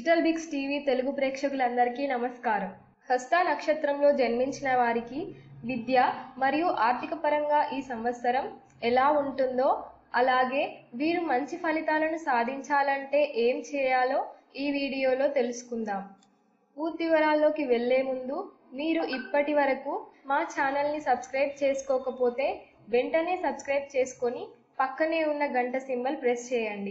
digital Biggs TV Telugu ప్రేక్షకులందరికీ నమస్కారం హస్త నక్షత్రంలో జన్మించిన వారికి విద్య మరియు ఆర్థిక పరంగా ఈ సంవత్సరం ఎలా ఉంటుందో అలాగే వీరు మంచి ఫలితాలను సాధించాలంటే ఏం చేయాలో ఈ వీడియోలో తెలుసుకుందాం పూర్తి వివరాల్లోకి వెళ్లే ముందు మీరు ఇప్పటి వరకు మా ఛానల్ని సబ్స్క్రైబ్ చేసుకోకపోతే వెంటనే సబ్స్క్రైబ్ చేసుకొని పక్కనే ఉన్న గంట సింబల్ ప్రెస్ చేయండి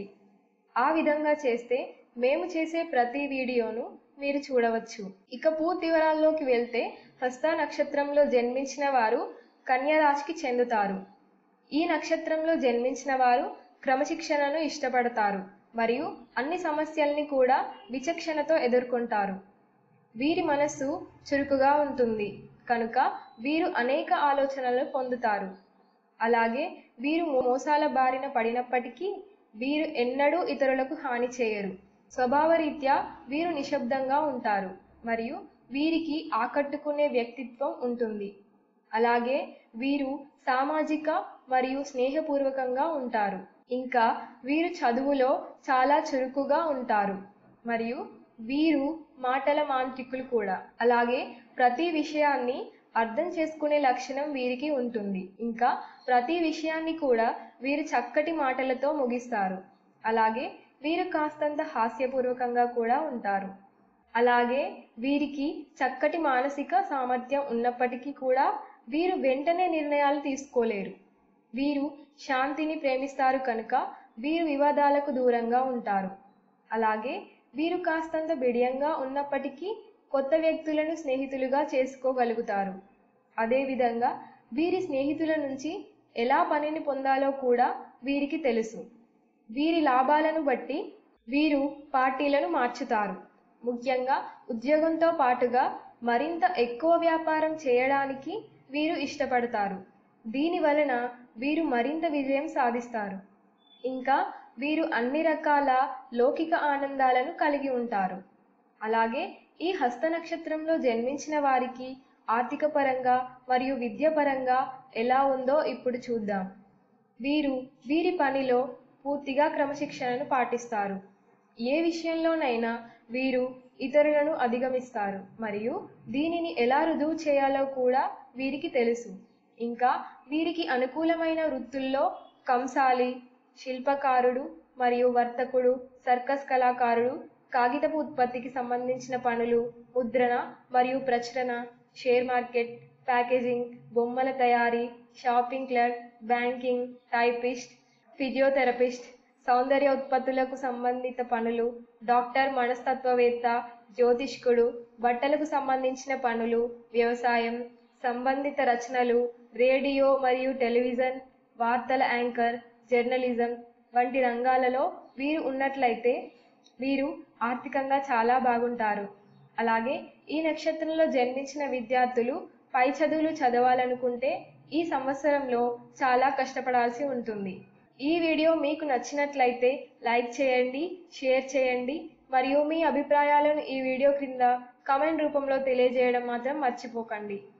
ఆ విధంగా చేస్తే మేము చేసే ప్రతి వీడియోను మీరు చూడవచ్చు ఇక పూర్తి వివరాల్లోకి వెళ్తే హస్త నక్షత్రంలో జన్మించిన వారు కన్యా రాశికి చెందుతారు ఈ నక్షత్రంలో జన్మించిన వారు క్రమశిక్షణను ఇష్టపడతారు మరియు అన్ని సమస్యల్ని కూడా విచక్షణతో ఎదుర్కొంటారు వీరి మనస్సు చురుకుగా ఉంటుంది కనుక వీరు అనేక ఆలోచనలు పొందుతారు అలాగే వీరు మోసాల బారిన పడినప్పటికీ వీరు ఎన్నడూ ఇతరులకు హాని చేయరు స్వభావరీత్యా వీరు నిశ్శబ్దంగా ఉంటారు మరియు వీరికి ఆకట్టుకునే వ్యక్తిత్వం ఉంటుంది అలాగే వీరు సామాజిక మరియు స్నేహపూర్వకంగా ఉంటారు ఇంకా వీరు చదువులో చాలా చురుకుగా ఉంటారు మరియు వీరు మాటల మాంత్రికులు కూడా అలాగే ప్రతి విషయాన్ని అర్థం చేసుకునే లక్షణం వీరికి ఉంటుంది ఇంకా ప్రతి విషయాన్ని కూడా వీరు చక్కటి మాటలతో ముగిస్తారు అలాగే వీరు కాస్తంత హాస్యపూర్వకంగా కూడా ఉంటారు అలాగే వీరికి చక్కటి మానసిక సామర్థ్యం ఉన్నప్పటికీ కూడా వీరు వెంటనే నిర్ణయాలు తీసుకోలేరు వీరు శాంతిని ప్రేమిస్తారు కనుక వీరు వివాదాలకు దూరంగా ఉంటారు అలాగే వీరు కాస్తంత బిడియంగా ఉన్నప్పటికీ కొత్త వ్యక్తులను స్నేహితులుగా చేసుకోగలుగుతారు అదేవిధంగా వీరి స్నేహితుల నుంచి ఎలా పనిని పొందాలో కూడా వీరికి తెలుసు వీరి లాభాలను బట్టి వీరు పార్టీలను మార్చుతారు ముఖ్యంగా ఉద్యోగంతో పాటుగా మరింత ఎక్కువ వ్యాపారం చేయడానికి వీరు ఇష్టపడతారు దీని వలన వీరు మరింత విజయం సాధిస్తారు ఇంకా వీరు అన్ని రకాల లౌకిక ఆనందాలను కలిగి ఉంటారు అలాగే ఈ హస్త నక్షత్రంలో జన్మించిన వారికి ఆర్థిక పరంగా మరియు విద్యపరంగా ఎలా ఉందో ఇప్పుడు చూద్దాం వీరు వీరి పనిలో పూర్తిగా క్రమశిక్షణను పాటిస్తారు ఏ విషయంలోనైనా వీరు ఇతరులను అధిగమిస్తారు మరియు దీనిని ఎలా రుజువు చేయాలో కూడా వీరికి తెలుసు ఇంకా వీరికి అనుకూలమైన వృత్తుల్లో కంసాలి శిల్పకారుడు మరియు వర్తకుడు సర్కస్ కళాకారుడు కాగితపు ఉత్పత్తికి సంబంధించిన పనులు ముద్రణ మరియు ప్రచురణ షేర్ మార్కెట్ ప్యాకేజింగ్ బొమ్మల తయారీ shopping clerk banking typist physiotherapist సౌందర్య ఉత్పత్తులకు సంబంధిత పనులు డాక్టర్ మనస్తత్వవేత్త జ్యోతిష్కుడు బట్టలకు సంబంధించిన పనులు వ్యవసాయం సంబంధిత రచనలు రేడియో మరియు టెలివిజన్ వార్తల యాంకర్ జర్నలిజం వంటి రంగాలలో వీరు ఉన్నట్లయితే వీరు ఆర్థికంగా చాలా బాగుంటారు అలాగే ఈ నక్షత్రంలో జన్మించిన విద్యార్థులు పై చదువులు చదవాలనుకుంటే ఈ సంవత్సరంలో చాలా కష్టపడాల్సి ఉంటుంది ఈ వీడియో మీకు నచ్చినట్లయితే లైక్ చేయండి షేర్ చేయండి మరియు మీ అభిప్రాయాలను ఈ వీడియో క్రింద కామెంట్ రూపంలో తెలియజేయడం మాత్రం మర్చిపోకండి